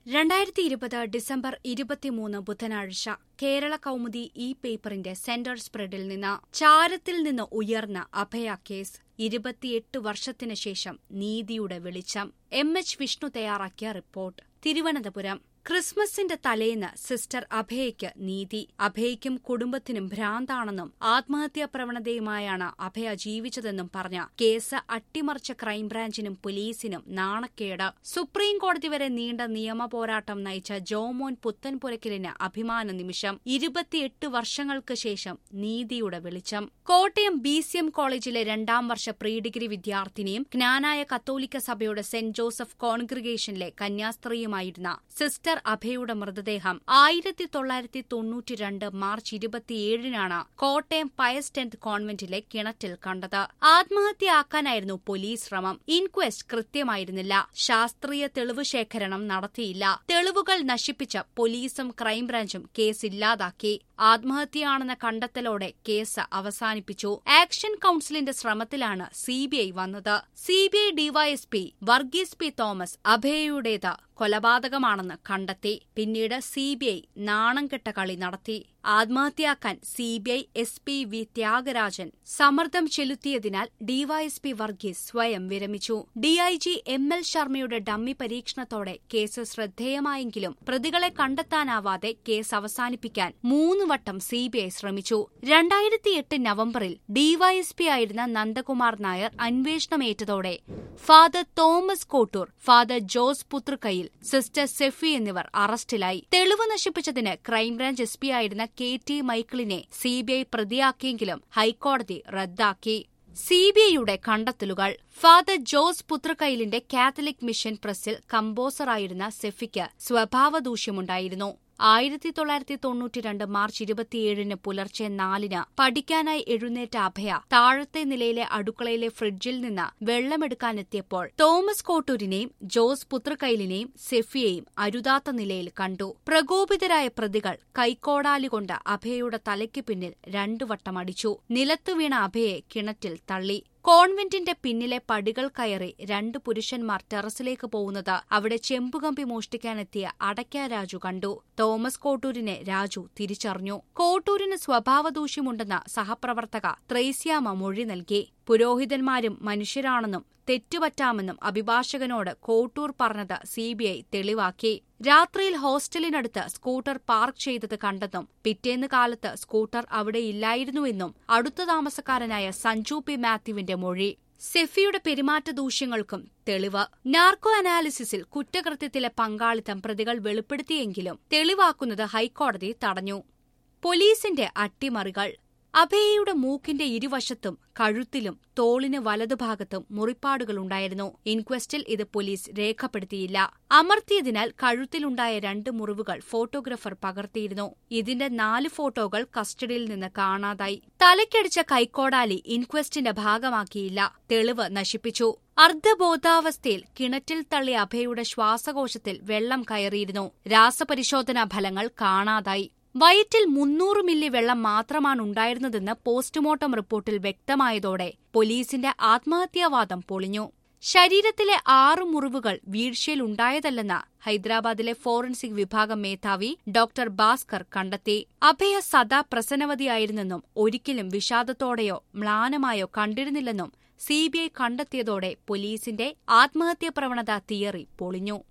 രണ്ടായിരത്തി ഇരുപത് ഡിസംബർ ഇരുപത്തിമൂന്ന് ബുധനാഴ്ച കേരള കൗമുദി ഇ പേപ്പറിന്റെ സെന്റർ സ്പ്രെഡിൽ നിന്ന് ചാരത്തിൽ നിന്ന് ഉയർന്ന അഭയ കേസ് ഇരുപത്തിയെട്ട് വർഷത്തിന് ശേഷം നീതിയുടെ വെളിച്ചം എം എച്ച് വിഷ്ണു തയ്യാറാക്കിയ റിപ്പോർട്ട് തിരുവനന്തപുരം ക്രിസ്മസിന്റെ തലേന്ന് സിസ്റ്റർ അഭയയ്ക്ക് നീതി അഭയയ്ക്കും കുടുംബത്തിനും ഭ്രാന്താണെന്നും ആത്മഹത്യാ പ്രവണതയുമായാണ് അഭയ ജീവിച്ചതെന്നും പറഞ്ഞ കേസ് അട്ടിമറിച്ച ക്രൈംബ്രാഞ്ചിനും പോലീസിനും നാണക്കേട് സുപ്രീം കോടതി വരെ നീണ്ട നിയമ പോരാട്ടം നയിച്ച ജോമോൻ പുത്തൻപുരയ്ക്കലിന് അഭിമാന നിമിഷം ഇരുപത്തിയെട്ട് വർഷങ്ങൾക്ക് ശേഷം നീതിയുടെ വെളിച്ചം കോട്ടയം ബി സി എം കോളേജിലെ രണ്ടാം വർഷ പ്രീ ഡിഗ്രി വിദ്യാർത്ഥിനിയും ജ്ഞാനായ കത്തോലിക്ക സഭയുടെ സെന്റ് ജോസഫ് കോൺഗ്രിഗേഷനിലെ കന്യാസ്ത്രീയുമായിരുന്ന സിസ്റ്റർ അഭയുടെ മൃതദേഹം ആയിരത്തി തൊള്ളായിരത്തി തൊണ്ണൂറ്റിരണ്ട് മാർച്ച് ഇരുപത്തിയേഴിനാണ് കോട്ടയം പയസ് ടെൻത്ത് കോൺവെന്റിലെ കിണറ്റിൽ കണ്ടത് ആത്മഹത്യയാക്കാനായിരുന്നു പോലീസ് ശ്രമം ഇൻക്വസ്റ്റ് കൃത്യമായിരുന്നില്ല ശാസ്ത്രീയ തെളിവ് ശേഖരണം നടത്തിയില്ല തെളിവുകൾ നശിപ്പിച്ച പോലീസും ക്രൈംബ്രാഞ്ചും കേസ് ഇല്ലാതാക്കി ആത്മഹത്യയാണെന്ന കണ്ടെത്തലോടെ കേസ് അവസാനിപ്പിച്ചു ആക്ഷൻ കൌൺസിലിന്റെ ശ്രമത്തിലാണ് സിബിഐ വന്നത് CBI DySP Varghese P Thomas അഭയയുടേത് കൊലപാതകമാണെന്ന് കണ്ടെത്തി പിന്നീട് സിബിഐ നാണംകെട്ട കളി നടത്തി ആത്മഹത്യയാക്കാൻ CBI S P V Thyagarajan സമ്മർദ്ദം ചെലുത്തിയതിനാൽ ഡിവൈഎസ്പി വർഗീസ് സ്വയം വിരമിച്ചു ഡിഐജി എം എൽ ശർമ്മയുടെ ഡമ്മി പരീക്ഷണത്തോടെ കേസ് ശ്രദ്ധേയമായെങ്കിലും പ്രതികളെ കണ്ടെത്താനാവാതെ കേസ് അവസാനിപ്പിക്കാൻ മൂന്ന് വട്ടം സിബിഐ ശ്രമിച്ചു രണ്ടായിരത്തിയെട്ട് നവംബറിൽ ഡിവൈഎസ്പി ആയിരുന്ന നന്ദകുമാർ നായർ അന്വേഷണമേറ്റതോടെ father Thomas Kottoor father Jose Puthrukkayil sister Sephy എന്നിവർ അറസ്റ്റിലായി തെളിവ് നശിപ്പിച്ചതിന് ക്രൈംബ്രാഞ്ച് എസ് പി ആയിരുന്ന കെ ടി മൈക്കിളിനെ സിബിഐ പ്രതിയാക്കിയെങ്കിലും ഹൈക്കോടതി റദ്ദാക്കി സിബിഐയുടെ കണ്ടെത്തലുകൾ ഫാദർ ജോസ് പുത്രക്കൈലിന്റെ കാത്തലിക് മിഷൻ പ്രസിൽ കമ്പോസറായിരുന്ന സെഫിക്ക് സ്വഭാവദൂഷ്യമുണ്ടായിരുന്നു ആയിരത്തി തൊള്ളായിരത്തി തൊണ്ണൂറ്റിരണ്ട് മാർച്ച് ഇരുപത്തിയേഴിന് പുലർച്ചെ നാലിന് പഠിക്കാനായി എഴുന്നേറ്റ അഭയ താഴത്തെ നിലയിലെ അടുക്കളയിലെ ഫ്രിഡ്ജിൽ നിന്ന് വെള്ളമെടുക്കാനെത്തിയപ്പോൾ തോമസ് കോട്ടൂരിനെയും ജോസ് പുത്രക്കൈലിനെയും സെഫിയെയും അരുതാത്ത നിലയിൽ കണ്ടു പ്രകോപിതരായ പ്രതികൾ കൈക്കോടാലി കൊണ്ട് അഭയയുടെ തലയ്ക്ക് പിന്നിൽ രണ്ടു വട്ടം അടിച്ചു നിലത്തു വീണ അഭയെ കിണറ്റിൽ തള്ളി കോൺവെന്റിന്റെ പിന്നിലെ പടികൾ കയറി രണ്ട് പുരുഷന്മാർ ടെറസിലേക്ക് പോകുന്നത് അവിടെ ചെമ്പുകമ്പി മോഷ്ടിക്കാനെത്തിയ അടയ്ക്ക രാജു കണ്ടു തോമസ് കോട്ടൂരിനെ രാജു തിരിച്ചറിഞ്ഞു കോട്ടൂരിന് സ്വഭാവദൂഷ്യമുണ്ടെന്ന സഹപ്രവർത്തക ത്രേസ്യാമ മൊഴി നൽകി പുരോഹിതന്മാരും മനുഷ്യരാണെന്നും തെറ്റുപറ്റാമെന്നും അഭിഭാഷകനോട് കോട്ടൂർ പറഞ്ഞത് സിബിഐ തെളിവാക്കി രാത്രിയിൽ ഹോസ്റ്റലിനടുത്ത് സ്കൂട്ടർ പാർക്ക് ചെയ്തത് കണ്ടെന്നും പിറ്റേന്ന് കാലത്ത് സ്കൂട്ടർ അവിടെ ഇല്ലായിരുന്നുവെന്നും അടുത്ത താമസക്കാരനായ സഞ്ജു പി മാത്യുവിന്റെ മൊഴി സെഫിയുടെ പെരുമാറ്റ ദൂഷ്യങ്ങൾക്കും തെളിവ് നാർക്കോ അനാലിസിസിൽ കുറ്റകൃത്യത്തിലെ പങ്കാളിത്തം പ്രതികൾ വെളിപ്പെടുത്തിയെങ്കിലും തെളിവാക്കുന്നത് ഹൈക്കോടതി തടഞ്ഞു പോലീസിന്റെ അട്ടിമറികൾ അഭയയുടെ മൂക്കിന്റെ ഇരുവശത്തും കഴുത്തിലും തോളിന് വലതുഭാഗത്തും മുറിപ്പാടുകളുണ്ടായിരുന്നു ഇൻക്വസ്റ്റിൽ ഇത് പോലീസ് രേഖപ്പെടുത്തിയില്ല അമർത്തിയതിനാൽ കഴുത്തിലുണ്ടായ രണ്ട് മുറിവുകൾ ഫോട്ടോഗ്രാഫർ പകർത്തിയിരുന്നു ഇതിന്റെ നാല് ഫോട്ടോകൾ കസ്റ്റഡിയിൽ നിന്ന് കാണാതായി തലയ്ക്കടിച്ച കൈക്കോടാലി ഇൻക്വസ്റ്റിന്റെ ഭാഗമാക്കിയില്ല തെളിവ് നശിപ്പിച്ചു അർദ്ധബോധാവസ്ഥയിൽ കിണറ്റിൽ തള്ളിയ അഭയയുടെ ശ്വാസകോശത്തിൽ വെള്ളം കയറിയിരുന്നു രാസപരിശോധനാ ഫലങ്ങൾ കാണാതായി വയറ്റിൽ മുന്നൂറ് മില്ലി വെള്ളം മാത്രമാണ് ഉണ്ടായിരുന്നതെന്ന് പോസ്റ്റ്മോർട്ടം റിപ്പോർട്ടിൽ വ്യക്തമായതോടെ പോലീസിന്റെ ആത്മഹത്യാവാദം പൊളിഞ്ഞു ശരീരത്തിലെ ആറു മുറിവുകൾ വീഴ്ചയിലുണ്ടായതല്ലെന്ന് ഹൈദരാബാദിലെ ഫോറൻസിക് വിഭാഗം മേധാവി ഡോക്ടർ ഭാസ്കർ കണ്ടെത്തി അഭയ സദാ പ്രസന്നവതിയായിരുന്നെന്നും ഒരിക്കലും വിഷാദത്തോടെയോ മ്ലാനമായോ കണ്ടിരുന്നില്ലെന്നും സിബിഐ കണ്ടെത്തിയതോടെ പോലീസിന്റെ ആത്മഹത്യാ പ്രവണത തിയറി പൊളിഞ്ഞു